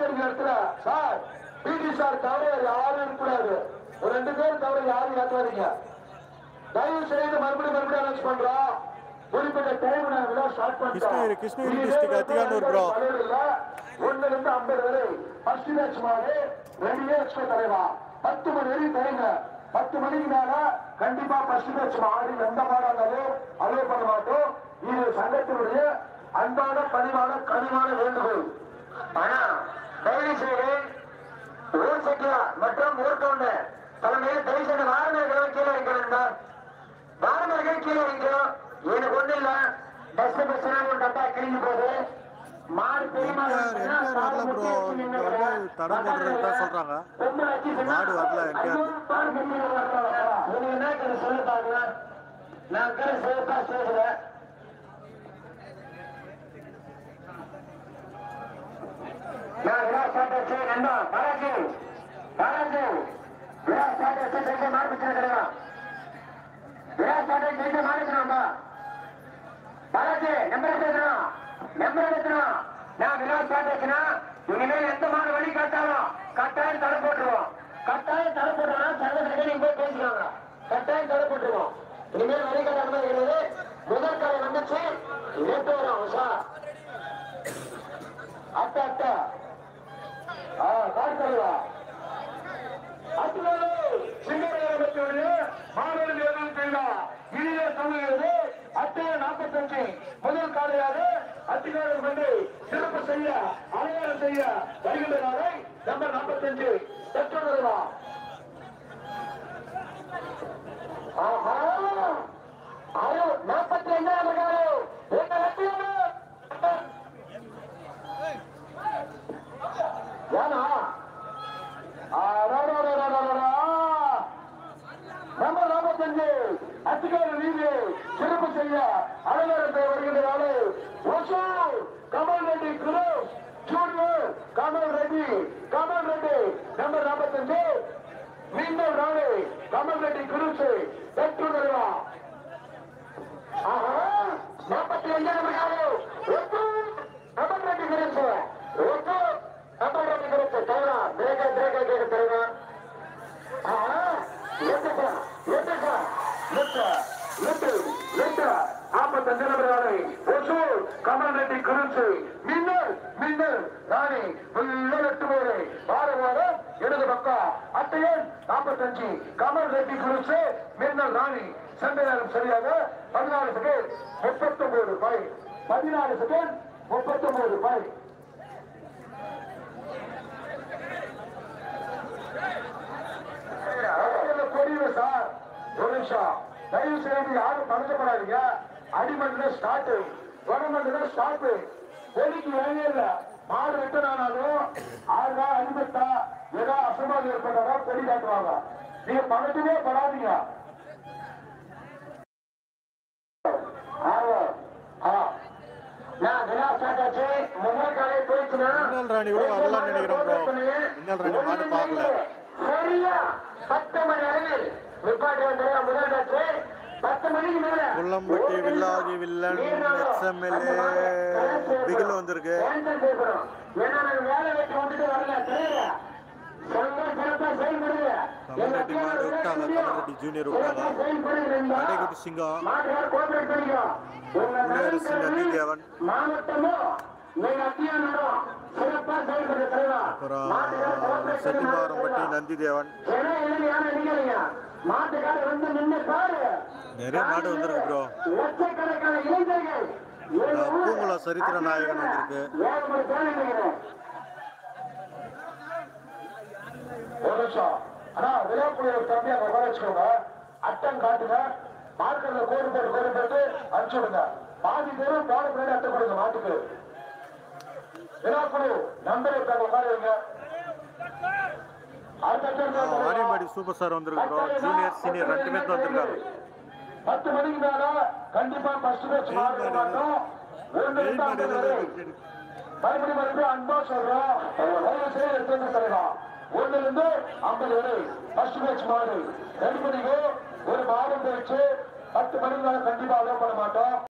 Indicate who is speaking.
Speaker 1: அடிக்கிற இடத்துல சார் பிடி சார் தவிர வேற யாரும் இருக்கக்கூடாது ஒரு ரெண்டு பேர் தவிர யாரும் ஏற்றாதீங்க தயவு செய்து மறுபடியும் மறுபடியும் அனௌன்ஸ் பண்றோம் குறிப்பிட்ட டைம் நான் விழா start
Speaker 2: Krishnagiri, Krishnagiri district Athikanur bro.
Speaker 1: ஒண்ணுல இருந்து ஐம்பது வரை ஃபர்ஸ்ட் மேட்ச் மாதிரி ரெடியே வச்சுக்கோ தலைவா பத்து மணி வரையும் தருங்க பத்து மணிக்கு மேல கண்டிப்பா ஃபர்ஸ்ட் மேட்ச் ஆடி எந்த மாடா இருந்தாலும் அலோவ் பண்ண மாட்டோம் இது சங்கத்தினுடைய அன்பான பணிவான கனிவான வேண்டுகோள் ஆனா தயவு செய்து ஊர் செட்டியார் மற்றும் ஊர்கவுண்டர் தலைமையில் தயவு செய்து வாரமர்கள் கீழே வைக்கணும் வாரமர்கள் கீழே வைக்கிறோம் எனக்கு ஒண்ணு இல்ல பஸ் பஸ் ஒரு டப்பா கிழிஞ்சு போகுது மாடு பெரியமா
Speaker 2: NTR வரல bro. இங்க வந்து தடை போடுறதா சொல்றாங்க. மாடு வரல NTR.
Speaker 1: நீங்க என்ன கதை சொல்ல பாருங்க நான் கதை சேஃபா பேசுறேன் நான் விழா ஸ்டார்ட் ஆச்சு நண்பா பாலாஜி பாலாஜி விழா ஸ்டார்ட் ஆச்சு ஜெயிக்க மார்பிச்சு கிடையாது விழா ஸ்டார்ட் ஆச்சு ஜெயிக்க மாறிக்கணும்பா பாலாஜி நம்பர் எடுத்துக்கணும் நம்பர் எடுத்துக்கணும் நான் விழா ஸ்டார்ட் ஆச்சுன்னா இனிமேல் எந்த மாதிரி வழி காட்டாலும் கட்டாயம் தடை போட்டுருவோம் கட்டாயம் தடை போட்டுருவோம் சர்வதற்கு நீங்க போய் பேசிக்கோங்க கட்டாயம் தடை போட்டுருவோம் இனிமேல் வழி காட்ட அனுமதி கிடையாது முதல் காலை வந்துச்சு நேற்று வரும் சார் அட்டா அட்டா ஆ காட்டுறா அத்துவாரு சிங்கரேவத்தியுடைய மாணவர் தேர்தல் செய்தா இனிய சொல்லுகிறது அட்டை நாற்பத்தஞ்சு முதல் காலையாக அத்திகாரம் கொண்டு சிறப்பு செய்ய அலையாளம் செய்ய வருகின்ற நாளை நம்பர் நாற்பத்தஞ்சு பெற்றுள்ளதா ஆஹா ஆயோ நாற்பத்தி ரெண்டாம் காலோ எங்க வெற்றியோடு ஏனா நம்ம நாற்பத்தஞ்சு அத்திகார நீதி சிறப்பு செய்ய அலுவலகத்தை வருகின்ற நாளை ஒசூர் கமல் ரெட்டி குரு ஜூனியர் கமல் ரெட்டி கமல் ரெட்டி நம்பர் நாற்பத்தஞ்சு மீண்டும் நாளை கமல் ரெட்டி குருசு பெற்று தருவா நாற்பத்தி அஞ்சாம் நாளை ஒசூர் கமல் ரெட்டி குருசு ஒசூர் கமல் ரெட்டி குருசு தலைவா பிரேக்க பிரேக்க கேட்க தலைவா கமல் ரெட்டி குறிச்சி மின்னல் மின்னல் ராணி எட்டு பேரு வார வாரம் இடது பக்கம் அட்டையன் நாற்பத்தஞ்சு கமல் ரெட்டி குறிச்சி மின்னல் ராணி சண்டை நேரம் சரியாக பதினாலு செகண்ட் முப்பத்தொன்பது ரூபாய் பதினாலு செகண்ட் முப்பத்தொன்பது ரூபாய் அரசியல்ல கொடியில சார் ஒரு நிமிஷம் தயவு செய்து யாரும் பதக்கப்படாதீங்க அடிமண்ல ஸ்டார்ட் வடமண்ல ஸ்டாப் கொடிக்கு வேலையே இல்ல மாடு வெட்டனாலும் ஆறுதா அடிபட்டா ஏதோ அசம்பாதம் ஏற்பட்டதா கொடி காட்டுவாங்க நீங்க பதட்டமே படாதீங்க ஆமா. ஆ. நான் விழா ஸ்டார்ட் ஆச்சு முதல் காலை போயிடுச்சுன்னா
Speaker 2: மின்னல் ராணி கூட வரலாம்னு நினைக்கிறேன் bro. மின்னல் ராணி மாடு பார்க்கல.
Speaker 1: சரியா பத்து மணி அளவில் நிப்பாட்டி வந்து முதல் டாக்டர் பத்து மணிக்கு மேல
Speaker 2: குள்ளம்பட்டி வில்லாதி வில்லன் எக்ஸ்எம்எல்ஏ பிகில் வந்திருக்கு
Speaker 1: கேன்சல் செய்யப்படும் ஏன்னா நாங்க வேலை வெட்டி விட்டுட்டு வரல தெரியல சொந்த சிறப்பா செயல்படுங்க
Speaker 2: கமலரெட்டி மாடு விட்டாங்க கமலரெட்டி ஜூனியர் விட்டாங்க அடைக்குட்டி சிங்கம் குடியரசு நந்தி தேவன்
Speaker 1: மாவட்டமோ நீங்க அத்தியானம் சிறப்பா செயல்படுற தலைவா
Speaker 2: அப்புறம் செட்டிமாரம்பட்டி நந்தி தேவன்
Speaker 1: ஏன்னா இல்லைன்னு யாரும் நினைக்கிறீங்க மாட்டுக்கார வந்து நின்று பாரு
Speaker 2: நிறைய மாடு வந்திருக்கு ப்ரோ
Speaker 1: லட்சக்கணக்கான இளைஞர்கள்
Speaker 2: பூங்குளம் சரித்திர நாயகன் வந்திருக்கு
Speaker 1: ஏழு மணி தேவை நினைக்கிறேன் ஒரு நிமிஷம் ஆனா விழாக்குள்ள ஒரு தம்பி அங்க உட்கார வச்சுக்கோங்க அட்டம் காட்டுங்க மார்க்கெட்ல கோடு போட்டு கோடு போட்டு அனுப்பிச்சு விடுங்க பாதி பேரும் போன பின்னாடி அட்டை கொடுங்க மாட்டுக்கு விழாக்குழு நம்பர் இருக்காங்க உட்கார வைங்க அடுத்த அட்டை இருந்தா சொல்லுங்க.
Speaker 2: வாணியம்பாடி சூப்பர் ஸ்டார் வந்திருக்கு ப்ரோ ஜூனியர் சீனியர் ரெண்டு பேர் தான் வந்திருக்காங்க
Speaker 1: பத்து மணிக்கு மேல கண்டிப்பா ஃபர்ஸ்ட் மேட்ச் மாற மாட்டோம் ஒன்று ரெண்டு ஐம்பது வரை மறுபடியும் மறுபடியும் அன்பா சொல்றோம் ஒரு செய்ய எடுத்து வந்து தரலாம் ஒண்ணுல இருந்து ஐம்பது வரை ஃபர்ஸ்ட் மேட்ச் மாடு ரெண்டு மணிக்கு ஒரு மாதம் கழிச்சு பத்து மணிக்கு மேல கண்டிப்பா அலோவ் பண்ண மாட்டோம்